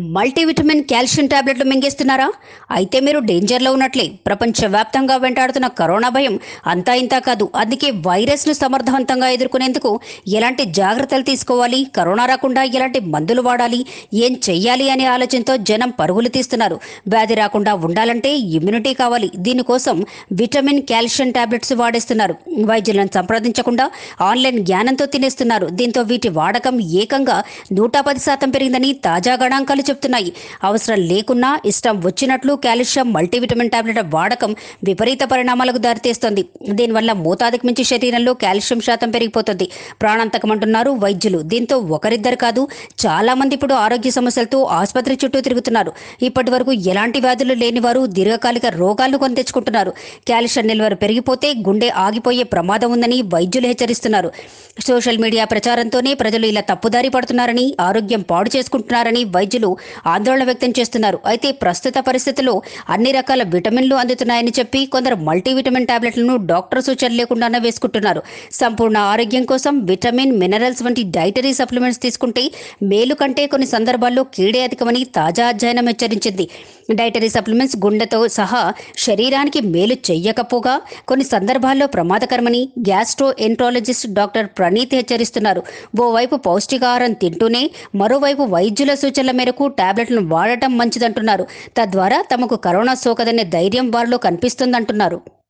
multivitamin calcium టాబ్లెట్లు మింగేస్తున్నారా అయితే మీరు డేంజర్లో ఉన్నట్లే ప్రపంచవ్యాప్తంగా వెంటాడుతున్న కరోనా భయం అంతా ఇంతా కాదు అందుకే వైరస్ను సమర్థవంతంగా ఎదుర్కొనేందుకు ఎలాంటి జాగ్రత్తలు తీసుకోవాలి కరోనా రాకుండా ఎలాంటి మందులు వాడాలి ఏం చెయ్యాలి అనే ఆలోచనతో జనం పరుగులు తీస్తున్నారు వ్యాధి రాకుండా ఉండాలంటే ఇమ్యూనిటీ కావాలి దీనికోసం విటమిన్ కాల్షియం టాబ్లెట్స్ వాడేస్తున్నారు వైద్యులను సంప్రదించకుండా ఆన్లైన్ జ్ఞానంతో తినేస్తున్నారు దీంతో వీటి వాడకం ఏకంగా నూట పది శాతం పెరిగిందని తాజా గణాంకాలు చెబుతున్నాయి అవసరం లేకున్నా ఇష్టం వచ్చినట్లు కాల్షియం మల్టీవిటమిన్ టాబ్లెట్ వాడకం విపరీత పరిణామాలకు దారితీస్తుంది దీనివల్ల మోతాదుకు మించి శరీరంలో కాల్షియం శాతం పెరిగిపోతుంది ప్రాణాంతకమంటున్నారు వైద్యులు దీంతో ఒకరిద్దరు కాదు చాలా మంది ఇప్పుడు ఆరోగ్య సమస్యలతో ఆసుపత్రి చుట్టూ తిరుగుతున్నారు ఇప్పటి వరకు ఎలాంటి వ్యాధులు లేని వారు దీర్ఘకాలిక రోగాలను కొని తెచ్చుకుంటున్నారు కాల్షియం నిల్వలు పెరిగిపోతే గుండె ఆగిపోయే ప్రమాదం ఉందని వైద్యులు హెచ్చరిస్తున్నారు సోషల్ మీడియా ప్రచారంతోనే ప్రజలు ఇలా తప్పుదారి పడుతున్నారని ఆరోగ్యం పాడు చేసుకుంటున్నారని వైద్యులు ఆందోళన వ్యక్తం చేస్తున్నారు అయితే ప్రస్తుత పరిస్థితుల్లో అన్ని రకాల విటమిన్లు అందుతున్నాయని చెప్పి కొందరు మల్టీవిటమిన్ టాబ్లెట్లను డాక్టర్ సూచన లేకుండానే వేసుకుంటున్నారు సంపూర్ణ ఆరోగ్యం కోసం విటమిన్ మినరల్స్ వంటి డైటరీ సప్లిమెంట్స్ తీసుకుంటే మేలు కంటే కొన్ని సందర్భాల్లో కీడే అధికమని తాజా అధ్యయనం హెచ్చరించింది డైటరీ సప్లిమెంట్స్ గుండెతో సహా శరీరానికి మేలు చెయ్యకపోగా కొన్ని సందర్భాల్లో ప్రమాదకరమని గ్యాస్ట్రో ఎంట్రాలజిస్ట్ డాక్టర్ ప్రణీత్ హెచ్చరిస్తున్నారు ఓవైపు పౌష్టికాహారం తింటూనే మరోవైపు వైద్యుల సూచనల మేరకు టాబ్లెట్లను వాడటం మంచిదంటున్నారు తద్వారా తమకు కరోనా సోకదనే ధైర్యం వారిలో కనిపిస్తుందంటున్నారు